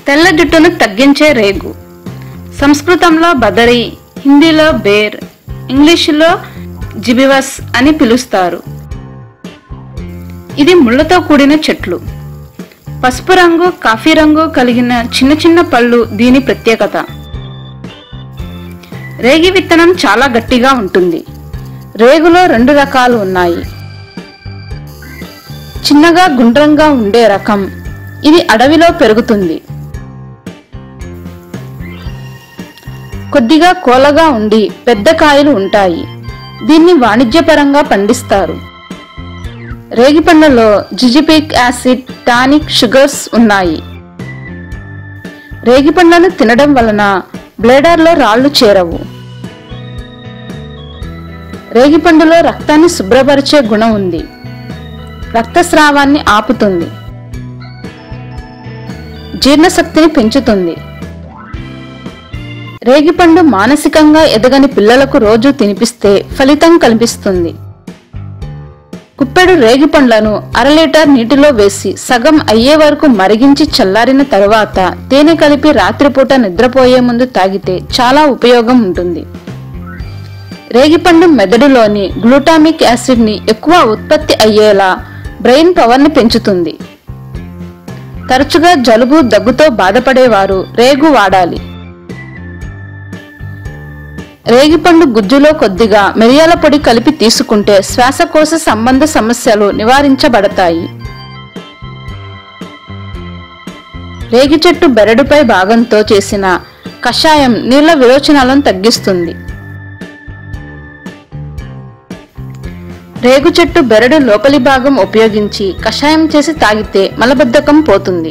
తెల్ల జుట్టును తగ్గించే రేగు సంస్కృతంలో బదరి హిందీలో బేర్ ఇంగ్లీషులో జిబివస్ అని పిలుస్తారు ఇది ముళ్ళతో కూడిన చెట్లు పసుపు రంగు కాఫీ రంగు కలిగిన చిన్న చిన్న పళ్ళు దీని ప్రత్యేకత రేగి విత్తనం చాలా గట్టిగా ఉంటుంది రేగులో రెండు రకాలు ఉన్నాయి చిన్నగా గుండ్రంగా ఉండే రకం ఇది అడవిలో పెరుగుతుంది కొద్దిగా కోలగా ఉండి పెద్ద కాయలు ఉంటాయి దీన్ని వాణిజ్యపరంగా పండిస్తారు రేగి పండ్లలో జిజిపిక్ యాసిడ్ టానిక్ షుగర్స్ ఉన్నాయి రేగి పండ్లను తినడం వలన బ్లేడర్లో రాళ్లు చేరవు రేగి పండులో రక్తాన్ని శుభ్రపరిచే గుణం ఉంది రక్తస్రావాన్ని ఆపుతుంది జీర్ణశక్తిని పెంచుతుంది రేగిపండు మానసికంగా ఎదగని పిల్లలకు రోజు తినిపిస్తే ఫలితం కనిపిస్తుంది కుప్పెడు రేగిపండ్లను అర లీటర్ నీటిలో వేసి సగం అయ్యే వరకు మరిగించి చల్లారిన తరువాత తేనె కలిపి రాత్రిపూట నిద్రపోయే ముందు తాగితే చాలా ఉపయోగం ఉంటుంది రేగిపండు మెదడులోని గ్లూటామిక్ యాసిడ్ ని ఎక్కువ ఉత్పత్తి అయ్యేలా బ్రెయిన్ పవర్ ని పెంచుతుంది తరచుగా జలుబు దగ్గుతో బాధపడేవారు రేగు వాడాలి రేగిపండు గుజ్జులో కొద్దిగా మిరియాల పొడి కలిపి తీసుకుంటే శ్వాసకోశ సంబంధ సమస్యలు నివారించబడతాయి రేగి చెట్టు బెరడుపై భాగంతో చేసిన కషాయం నీళ్ల విరోచనాలను తగ్గిస్తుంది రేగు చెట్టు బెరడు లోపలి భాగం ఉపయోగించి కషాయం చేసి తాగితే మలబద్ధకం పోతుంది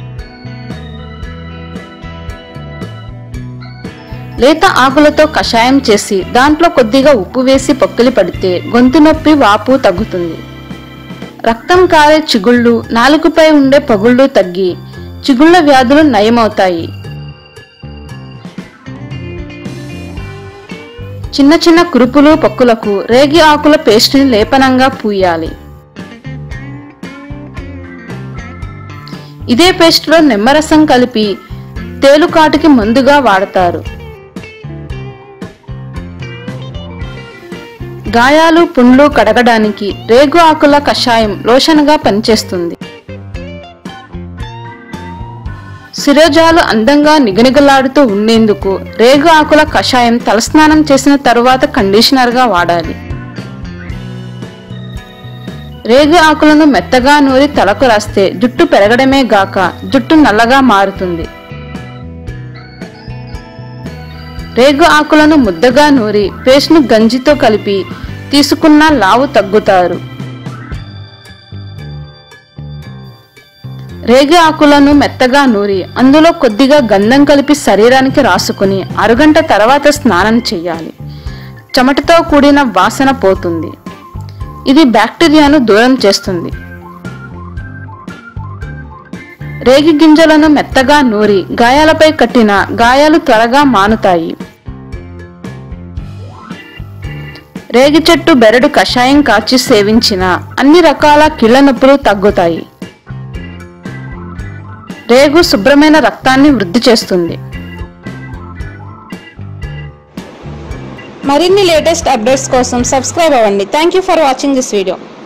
లేత ఆకులతో కషాయం చేసి దాంట్లో కొద్దిగా ఉప్పు వేసి పొక్కిలి పడితే గొంతు నొప్పి వాపు తగ్గుతుంది రక్తం కారే చిగుళ్ళు నాలుగుపై ఉండే పగుళ్ళు తగ్గి చిగుళ్ళ వ్యాధులు నయమవుతాయి చిన్న చిన్న కురుపులు పొక్కులకు రేగి ఆకుల పేస్ట్ని లేపనంగా పూయాలి ఇదే పేస్ట్లో నిమ్మరసం కలిపి తేలుకాటుకి మందుగా వాడతారు గాయాలు పుండ్లు కడగడానికి రేగు ఆకుల కషాయం లోషన్గా పనిచేస్తుంది శిరోజాలు అందంగా నిగనిగలాడుతూ ఉండేందుకు రేగు ఆకుల కషాయం తలస్నానం చేసిన తరువాత కండిషనర్గా వాడాలి రేగు ఆకులను మెత్తగా నూరి తలకు రాస్తే జుట్టు పెరగడమే గాక జుట్టు నల్లగా మారుతుంది రేగు ఆకులను ముద్దగా నూరి పేస్ట్ను గంజితో కలిపి తీసుకున్న లావు తగ్గుతారు రేగి ఆకులను మెత్తగా నూరి అందులో కొద్దిగా గంధం కలిపి శరీరానికి రాసుకుని అరగంట తర్వాత స్నానం చేయాలి చెమటతో కూడిన వాసన పోతుంది ఇది బ్యాక్టీరియాను దూరం చేస్తుంది రేగి గింజలను మెత్తగా నూరి గాయాలపై కట్టిన గాయాలు త్వరగా మానుతాయి రేగి చెట్టు బెరడు కషాయం కాచి సేవించిన అన్ని రకాల కీళ్ల నొప్పులు తగ్గుతాయి రేగు శుభ్రమైన రక్తాన్ని వృద్ధి చేస్తుంది మరిన్ని లేటెస్ట్ అప్డేట్స్ కోసం సబ్స్క్రైబ్ అవ్వండి thank you for watching this video